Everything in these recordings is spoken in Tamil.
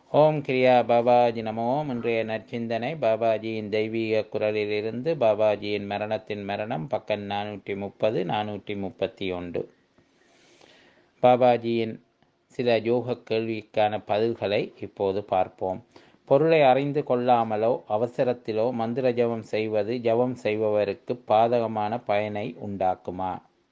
ஓம் கிரியா பாபாஜி நமோ இன்றைய நற்சிந்தனை பாபாஜியின் தெய்வீக குரலிலிருந்து பாபாஜியின் மரணத்தின் மரணம் பக்கம் நானூற்றி முப்பது நானூற்றி முப்பத்தி ஒன்று பாபாஜியின் சில யோக கேள்விக்கான பதில்களை இப்போது பார்ப்போம் பொருளை அறிந்து கொள்ளாமலோ அவசரத்திலோ மந்திர ஜபம் செய்வது ஜபம் செய்பவருக்கு பாதகமான பயனை உண்டாக்குமா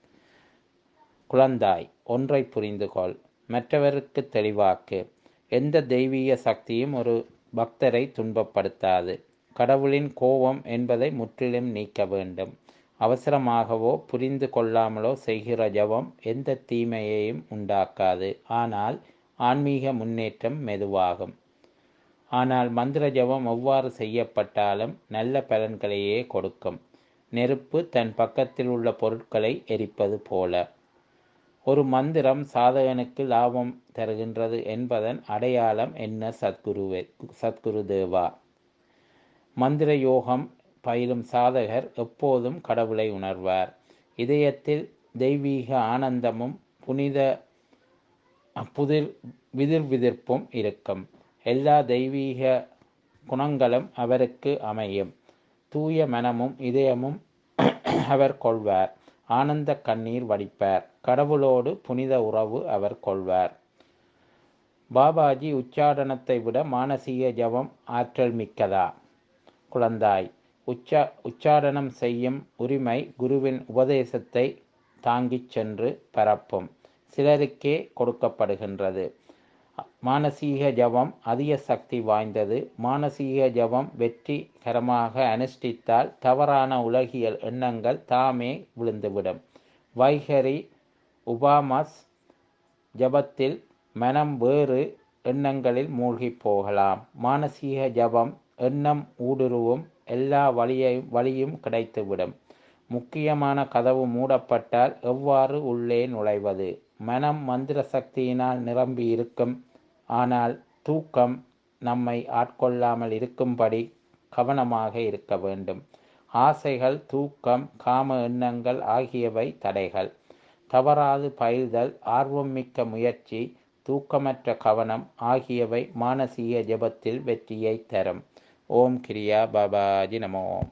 குழந்தாய் ஒன்றை புரிந்து கொள் மற்றவருக்கு தெளிவாக்கு எந்த தெய்வீக சக்தியும் ஒரு பக்தரை துன்பப்படுத்தாது கடவுளின் கோபம் என்பதை முற்றிலும் நீக்க வேண்டும் அவசரமாகவோ புரிந்து கொள்ளாமலோ செய்கிற ஜபம் எந்த தீமையையும் உண்டாக்காது ஆனால் ஆன்மீக முன்னேற்றம் மெதுவாகும் ஆனால் மந்திர ஜபம் எவ்வாறு செய்யப்பட்டாலும் நல்ல பலன்களையே கொடுக்கும் நெருப்பு தன் பக்கத்தில் உள்ள பொருட்களை எரிப்பது போல ஒரு மந்திரம் சாதகனுக்கு லாபம் தருகின்றது என்பதன் அடையாளம் என்ன சத்குருவே சத்குருதேவா மந்திர யோகம் பயிலும் சாதகர் எப்போதும் கடவுளை உணர்வார் இதயத்தில் தெய்வீக ஆனந்தமும் புனித புதிர் விதிர் விதிர்ப்பும் இருக்கும் எல்லா தெய்வீக குணங்களும் அவருக்கு அமையும் தூய மனமும் இதயமும் அவர் கொள்வார் ஆனந்த கண்ணீர் வடிப்பார் கடவுளோடு புனித உறவு அவர் கொள்வார் பாபாஜி உச்சாடனத்தை விட மானசீக ஜபம் ஆற்றல் மிக்கதா குழந்தாய் உச்சா உச்சாடனம் செய்யும் உரிமை குருவின் உபதேசத்தை தாங்கிச் சென்று பரப்பும் சிலருக்கே கொடுக்கப்படுகின்றது மானசீக ஜபம் அதிக சக்தி வாய்ந்தது மானசீக ஜபம் வெற்றிகரமாக அனுஷ்டித்தால் தவறான உலகியல் எண்ணங்கள் தாமே விழுந்துவிடும் வைகரி உபாமஸ் ஜபத்தில் மனம் வேறு எண்ணங்களில் மூழ்கி போகலாம் மானசீக ஜபம் எண்ணம் ஊடுருவும் எல்லா வழியையும் வழியும் கிடைத்துவிடும் முக்கியமான கதவு மூடப்பட்டால் எவ்வாறு உள்ளே நுழைவது மனம் மந்திர சக்தியினால் நிரம்பி இருக்கும் ஆனால் தூக்கம் நம்மை ஆட்கொள்ளாமல் இருக்கும்படி கவனமாக இருக்க வேண்டும் ஆசைகள் தூக்கம் காம எண்ணங்கள் ஆகியவை தடைகள் தவறாது பயில்தல் ஆர்வமிக்க முயற்சி தூக்கமற்ற கவனம் ஆகியவை மானசீக ஜபத்தில் வெற்றியை தரும் ஓம் கிரியா பாபாஜி நமோ